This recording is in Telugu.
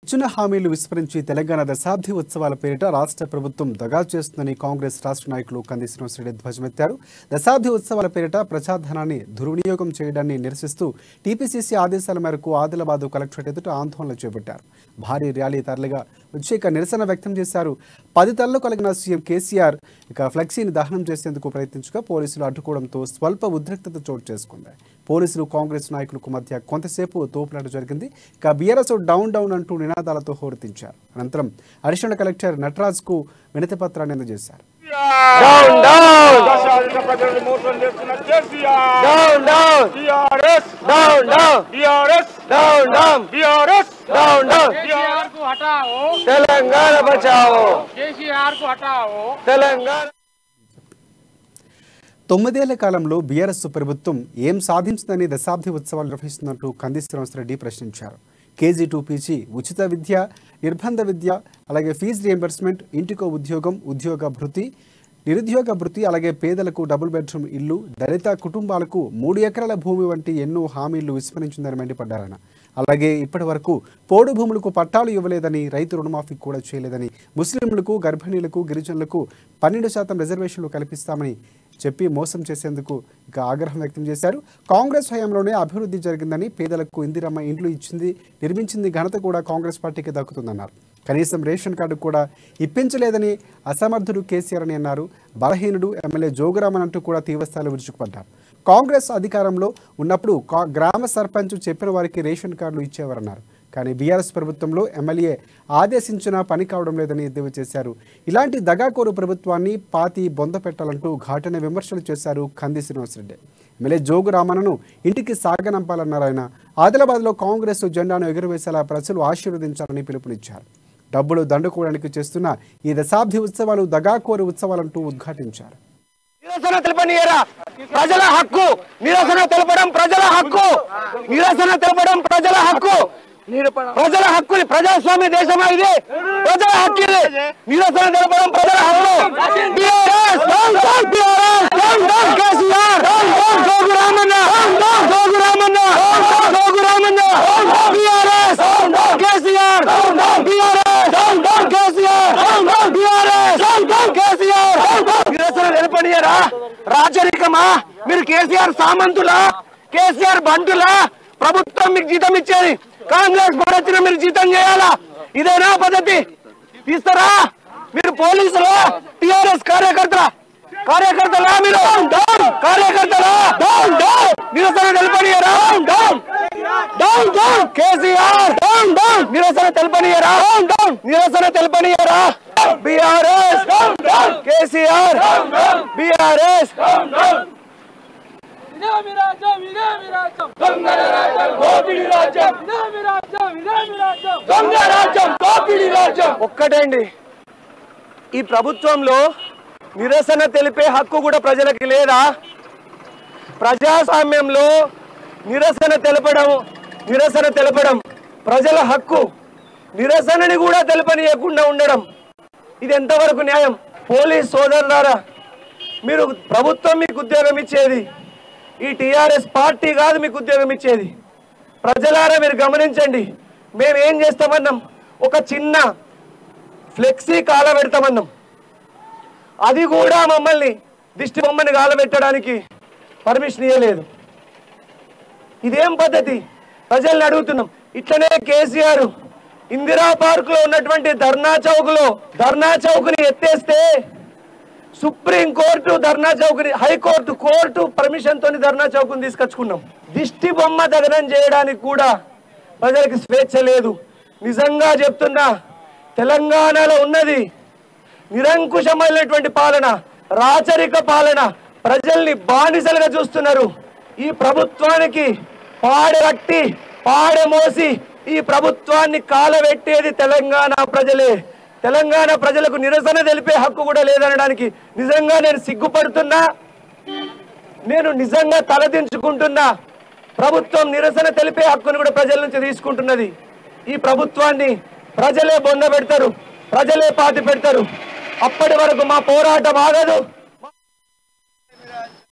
ఇచ్చిన హామీలు విస్మరించి తెలంగాణ దశాబ్ది ఉత్సవాల పేరిట రాష్ట్ర ప్రభుత్వం దగా చేస్తుందని కాంగ్రెస్ రాష్ట్ర నాయకులు కంది శ్రీనివాసరెడ్డి ధ్వజమెత్తారు దశాబ్ది ఉత్సవాల పేరిట ప్రజాధనాన్ని దుర్వినియోగం చేయడాన్ని నిరసిస్తూ టీపీసీసీ ఆదేశాల మేరకు ఆదిలాబాద్ కలెక్టరేట్ ఎదుట ఆందోళన చేపట్టారు భారీ ర్యాలీ తరలిగా వచ్చి ఇక నిరసన వ్యక్తం చేశారు పది తరలు కలిగిన సీఎం కేసీఆర్ ఇక ఫ్లెక్సీని దహనం చేసేందుకు ప్రయత్నించగా పోలీసులు అడ్డుకోవడంతో స్వల్ప ఉద్రిక్తత చోటు చేసుకుంది పోలీసులు కాంగ్రెస్ నాయకులకు మధ్య కొంతసేపు తోపులాట జరిగింది ఇక బీఆర్ఎస్ డౌన్ డౌన్ అంటూ నినాదాలతో హోరెత్తించారు అనంతరం అడిషనల్ కలెక్టర్ నటరాజ్కు వినతి పత్రాన్ని అందజేశారు డౌన్ డౌన్ దశాధిక ప్రజలను మోసం చేస్తున్న KCR down down TRS down down TRS down down TRS down down KCR को हटाओ తెలంగాణ బచావో केसीआर को हटाओ తెలంగాణ తొమ్మిదేళ్ల కాలంలో బీఆర్ఎస్ ప్రభుత్వం ఏం సాధించిందని దశాబ్ది ఉత్సవాలు నిర్వహిస్తున్నట్టు కంది శ్రీనివాసరెడ్డి ప్రశ్నించారు కేజీ టూ పీజీ ఉచిత విద్య నిర్బంధ విద్య అలాగే ఫీజు రియంబర్స్మెంట్ ఇంటికో ఉద్యోగం ఉద్యోగ భృతి నిరుద్యోగ భృతి అలాగే పేదలకు డబుల్ బెడ్రూమ్ ఇల్లు దళిత కుటుంబాలకు మూడు ఎకరాల భూమి వంటి ఎన్నో హామీలు విస్మరించిందని మండిపడ్డారన్న అలాగే ఇప్పటి వరకు పోడు భూములకు పట్టాలు ఇవ్వలేదని రైతు రుణమాఫీ కూడా చేయలేదని ముస్లింలకు గర్భిణీలకు గిరిజనులకు పన్నెండు శాతం రిజర్వేషన్లు కల్పిస్తామని చెప్పి మోసం చేసేందుకు ఇక ఆగ్రహం వ్యక్తం చేశారు కాంగ్రెస్ హయాంలోనే అభివృద్ధి జరిగిందని పేదలకు ఇందిరమ్మ ఇండ్లు ఇచ్చింది నిర్మించింది ఘనత కూడా కాంగ్రెస్ పార్టీకి దక్కుతుందన్నారు కనీసం రేషన్ కార్డు కూడా ఇప్పించలేదని అసమర్థుడు కేసీఆర్ అని అన్నారు బలహీనుడు ఎమ్మెల్యే జోగురామన్ అంటూ కూడా తీవ్రస్థాయిలో విరుచుకుపడ్డారు కాంగ్రెస్ అధికారంలో ఉన్నప్పుడు కా- గ్రామ సర్పంచ్ చెప్పిన వారికి రేషన్ కార్డులు ఇచ్చేవారన్నారు కానీ బీఆర్ఎస్ ప్రభుత్వంలో ఎమ్మెల్యే ఆదేశించినా పని కావడం లేదని ఎద్దేవా చేశారు ఇలాంటి దగాకోరు ప్రభుత్వాన్ని పాతి బొంద పెట్టాలంటూ ఘాటన విమర్శలు చేశారు కంది శ్రీనివాసరెడ్డి ఎమ్మెల్యే జోగు రామన్నను ఇంటికి సాగనంపాలన్నారు ఆయన ఆదిలాబాద్లో కాంగ్రెస్ జెండాను ఎగురవేసేలా ప్రజలు ఆశీర్వదించాలని పిలుపునిచ్చారు డబ్బులు దండుకోవడానికి చేస్తున్న ఈ దశాబ్ది ఉత్సవాలు దగాకోరు ఉత్సవాలంటూ ఉద్ఘాటించారు నిరసన తెలపనియరా ప్రజల హక్కు నిరసన తెలపడం ప్రజల హక్కు నిరసన తెలపడం ప్రజల హక్కు ప్రజల హక్కుని ప్రజాస్వామ్య దేశమా ఇది ప్రజల హక్కు ఇది నిరసన తెలపడం ప్రజల హక్కు BRS, down, down, BRS, down, down, KCR, down, down, Jogu Ramanna, down, down, Jogu Ramanna, down, down, Jogu Ramanna, down, down, BRS, down, down, KCR, down, down, BRS, down, down, KCR, down, down, BRS, down, down, KCR, down, down. నిరసన నిలబడియరా రాజరికమా మీరు కేసీఆర్ సామంతులా కేసీఆర్ బంటులా ప్రభుత్వం మీకు జీతం ఇచ్చేది కాంగ్రెస్ వచ్చిన మీరు జీతం చేయాలా ఇదేనా పద్ధతి ఇస్తారా మీరు పోలీసులు టిఆర్ఎస్ కార్యకర్తల కార్యకర్తలా మీరు కార్యకర్తలా డౌన్ డౌన్ నిరసన నిలబడియరా down down down KCR down down నిరసన తెలపనియరా డౌన్ డౌన్ నిరసన తెలపనియరా బీఆర్ఎస్ కేసీఆర్ బీఆర్ఎస్ ఇదేమి రాజ్యం ఇదేమి రాజ్యం దొంగల రాజ్యం దోపిడి రాజ్యం ఇదేమి రాజ్యం ఇదేమి రాజ్యం దొంగ రాజ్యం దోపిడీ రాజ్యం ఒక్కటండి ఈ ప్రభుత్వంలో నిరసన తెలిపే హక్కు కూడా ప్రజలకి లేదా ప్రజాస్వామ్యంలో నిరసన తెలపడం నిరసన తెలపడం ప్రజల హక్కు నిరసనని కూడా తెలపనీయకుండా ఉండడం ఇది ఎంతవరకు న్యాయం పోలీస్ సోదరులారా మీరు ప్రభుత్వం మీకు ఉద్యోగం ఇచ్చేది ఈ టిఆర్ఎస్ పార్టీ కాదు మీకు ఉద్యోగం ఇచ్చేది ప్రజలారా మీరు గమనించండి మేము ఏం చేస్తామన్నాం ఒక చిన్న ఫ్లెక్సీ కాల పెడతామన్నాం అది కూడా మమ్మల్ని దిష్టి బొమ్మని కాలబెట్టడానికి పర్మిషన్ ఇవ్వలేదు ఇదేం పద్ధతి ప్రజల్ని అడుగుతున్నాం ఇట్లనే కేసీఆర్ ఇందిరా పార్క్ లో ఉన్నటువంటి ధర్నా చౌక్ లో ధర్నా చౌక్ ని ఎత్తేస్తే సుప్రీం కోర్టు ధర్నా చౌక్ ని హైకోర్టు కోర్టు పర్మిషన్ తోని ధర్నా చౌక్ ని తీసుకొచ్చుకున్నాం దిష్టి బొమ్మ దగనం చేయడానికి కూడా ప్రజలకు స్వేచ్ఛ లేదు నిజంగా చెప్తున్నా తెలంగాణలో ఉన్నది నిరంకుశమైనటువంటి పాలన రాచరిక పాలన ప్రజల్ని బానిసలుగా చూస్తున్నారు ఈ ప్రభుత్వానికి పాడగట్టి పాడమోసి ఈ ప్రభుత్వాన్ని కాలబెట్టేది తెలంగాణ ప్రజలే తెలంగాణ ప్రజలకు నిరసన తెలిపే హక్కు కూడా లేదనడానికి నిజంగా నేను సిగ్గుపడుతున్నా నేను నిజంగా తలదించుకుంటున్నా ప్రభుత్వం నిరసన తెలిపే హక్కును కూడా ప్రజల నుంచి తీసుకుంటున్నది ఈ ప్రభుత్వాన్ని ప్రజలే బొంద పెడతారు ప్రజలే పాతి పెడతారు అప్పటి వరకు మా పోరాటం ఆగదు